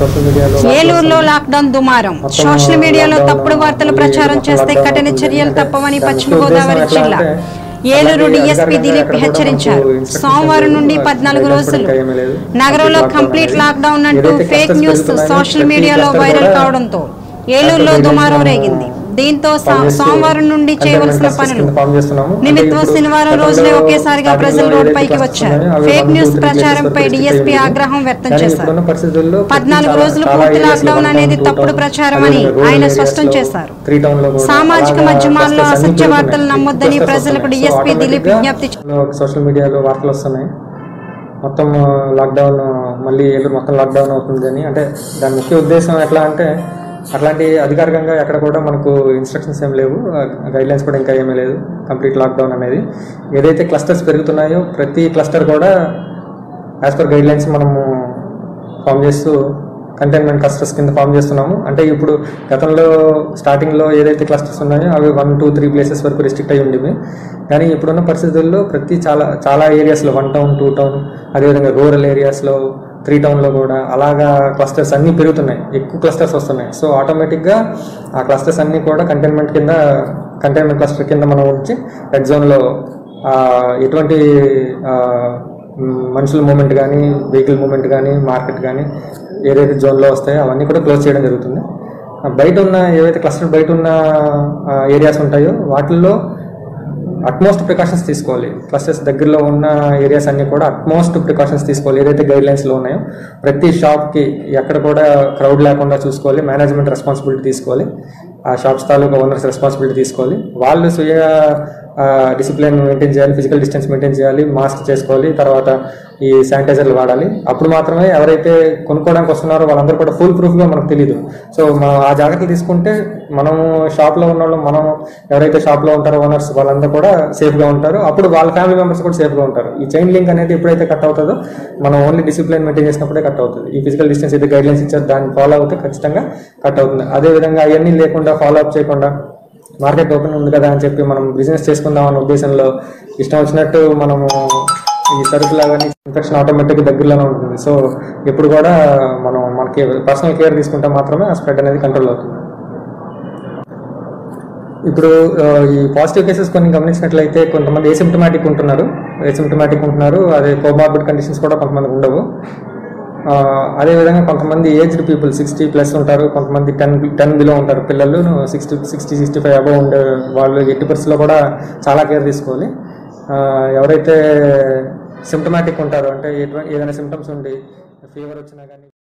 Social మీడియాలో ఏలూరులో lockdown దుమారం సోషల్ మీడియాలో తప్పుడు వార్తలు ప్రచారం చేస్తే కఠిన చర్యలు తప్పవని పశ్చిమ గోదావరి జిల్లా ఏలూరు డీఎస్పీ దిలీప్ హెచ్చరించారు సోమవారం నుండి పద్నాలుగు రోజులు నగరంలో కంప్లీట్ లాక్డౌన్ అంటూ fake news social media viral కావడంతో ఏలూరులో దుమారం రేగింది దీంతో సా- సోమవారం నుండి చేయవలసిన పనులు నిమిత్తం శనివారం రోజునే ఒకేసారిగా ప్రజలు రోడ్డుపైకి వచ్చారు ఫేక్ న్యూస్ ప్రచారంపై డీఎస్పీ ఆగ్రహం వ్యక్తం చేశారు పద్నాలుగు రోజులు పూర్తి లాక్డౌన్ అనేది తప్పుడు ప్రచారం అని ఆయన స్పష్టం చేశారు సామాజిక మాధ్యమాల్లో అసత్య వార్తలు నమ్మొద్దని ప్రజలకు డీఎస్పీ దిలీప్ విజ్ఞప్తి చేశారు. సోషల్ మీడియాలో వార్తలు వస్తున్నాయి మొత్తం లాక్డౌన్ మళ్ళీ ఏలూరు మొత్తం లాక్డౌన్ అవుతుంది అని అంటే దాని ముఖ్య ఉద్దేశం ఎట్లా అంటే అట్లాంటి అధికారికంగా ఎక్కడ కూడా మనకు ఇన్స్ట్రక్షన్స్ ఏం లేవు గైడ్ లైన్స్ కూడా ఇంకా ఏమీ లేదు కంప్లీట్ లాక్డౌన్ అనేది ఏదైతే క్లస్టర్స్ పెరుగుతున్నాయో ప్రతి క్లస్టర్ కూడా యాజ్ పర్ గైడ్ లైన్స్ మనము ఫామ్ చేస్తూ కంటైన్మెంట్ క్లస్టర్స్ కింద ఫామ్ చేస్తున్నాము అంటే ఇప్పుడు గతంలో స్టార్టింగ్లో ఏదైతే క్లస్టర్స్ ఉన్నాయో అవి వన్ టూ త్రీ ప్లేసెస్ వరకు రిస్ట్రిక్ట్ అయి ఉండేవి కానీ ఇప్పుడున్న పరిస్థితుల్లో ప్రతి చాలా చాలా ఏరియాస్లో వన్ టౌన్ టూ టౌన్ అదేవిధంగా రూరల్ ఏరియాస్లో త్రీ టౌన్లో కూడా అలాగా క్లస్టర్స్ అన్నీ పెరుగుతున్నాయి ఎక్కువ క్లస్టర్స్ వస్తున్నాయి సో ఆటోమేటిక్గా ఆ క్లస్టర్స్ అన్నీ కూడా కంటైన్మెంట్ కింద కంటైన్మెంట్ క్లస్టర్ కింద మనం ఉంచి రెడ్ జోన్లో ఎటువంటి ఆ, మ్, మనుషుల మూమెంట్ కానీ వెహికల్ మూమెంట్ కానీ మార్కెట్ కానీ ఏదైతే జోన్లో వస్తాయో అవన్నీ కూడా క్లోజ్ చేయడం జరుగుతుంది ఆ, బయట ఉన్న ఏవైతే క్లస్టర్ బయట ఉన్న ఏరియాస్ ఉంటాయో వాటిల్లో అట్మోస్ట్ ప్రికాషన్స్ తీసుకోవాలి క్లస్టర్స్ దగ్గరలో ఉన్న ఏరియాస్ అన్ని కూడా అట్మోస్ట్ ప్రికాషన్స్ తీసుకోవాలి ఏదైతే గైడ్ లైన్స్లో ఉన్నాయో ప్రతి షాప్కి ఎక్కడ కూడా క్రౌడ్ లేకుండా చూసుకోవాలి మేనేజ్మెంట్ రెస్పాన్సిబిలిటీ తీసుకోవాలి ఆ షాప్స్ తాలూకా ఓనర్స్ రెస్పాన్సిబిలిటీ తీసుకోవాలి వాళ్ళు స్వీయ డిసిప్లిన్ మెయింటైన్ చేయాలి ఫిజికల్ డిస్టెన్స్ మెయింటైన్ చేయాలి మాస్క్ చేసుకోవాలి తర్వాత ఈ శానిటైజర్లు వాడాలి అప్పుడు మాత్రమే ఎవరైతే కొనుక్కోవడానికి వస్తున్నారో వాళ్ళందరూ కూడా ఫుల్ ప్రూఫ్గా మనకు తెలియదు సో మనం ఆ జాగ్రత్తలు తీసుకుంటే మనము షాప్లో ఉన్న వాళ్ళు మనం ఎవరైతే షాప్లో ఉంటారో ఓనర్స్ వాళ్ళందరూ కూడా సేఫ్గా ఉంటారు అప్పుడు వాళ్ళ ఫ్యామిలీ మెంబర్స్ కూడా సేఫ్గా ఉంటారు ఈ చైన్ లింక్ అనేది ఎప్పుడైతే కట్ అవుతుందో మనం ఓన్లీ డిసిప్లిన్ మెయింటైన్ చేసినప్పుడే కట్ అవుతుంది ఈ ఫిజికల్ డిస్టెన్స్ అయితే గైడ్ లైన్స్ ఇచ్చారు దాన్ని ఫాలో అవుతే ఖచ్చితంగా కట్ అవుతుంది అదేవిధంగా అవన్నీ లేకుండా ఫాలో అప్ చేయకుండా మార్కెట్ ఓపెన్ ఉంది కదా అని చెప్పి మనం బిజినెస్ చేసుకుందాం అన్న ఉద్దేశంలో ఇష్టం వచ్చినట్టు మనము ఈ సరుకులు అవన్నీ ఇన్ఫెక్షన్ ఆటోమేటిక్ దగ్గరలోనే ఉంటుంది సో ఎప్పుడు కూడా మనం మనకి పర్సనల్ కేర్ తీసుకుంటే మాత్రమే ఆ స్ప్రెడ్ అనేది కంట్రోల్ అవుతుంది ఇప్పుడు ఆ, ఈ పాజిటివ్ కేసెస్ కొన్ని గమనించినట్లయితే కొంతమంది ఏసిమ్టమాటిక్ ఉంటున్నారు ఏసిమ్టమాటిక్ ఉంటున్నారు అదే కోమార్బిడ్ కండిషన్స్ కూడా కొంతమంది ఉండవు ఆ, అదేవిధంగా కొంతమంది ఏజ్డ్ పీపుల్ సిక్స్టీ ప్లస్ ఉంటారు కొంతమంది టెన్ టెన్ బిలో ఉంటారు పిల్లలు sixty sixty sixty five above ఉండే వాళ్ళు ఎట్టి పరిస్థితుల్లో కూడా చాలా కేర్ తీసుకోవాలి ఆ, ఎవరైతే సిమ్టమాటిక్ ఉంటారో అంటే ఎటువంటి ఏదైనా సిమ్టమ్స్ ఉండి ఫీవర్ వచ్చినా కానీ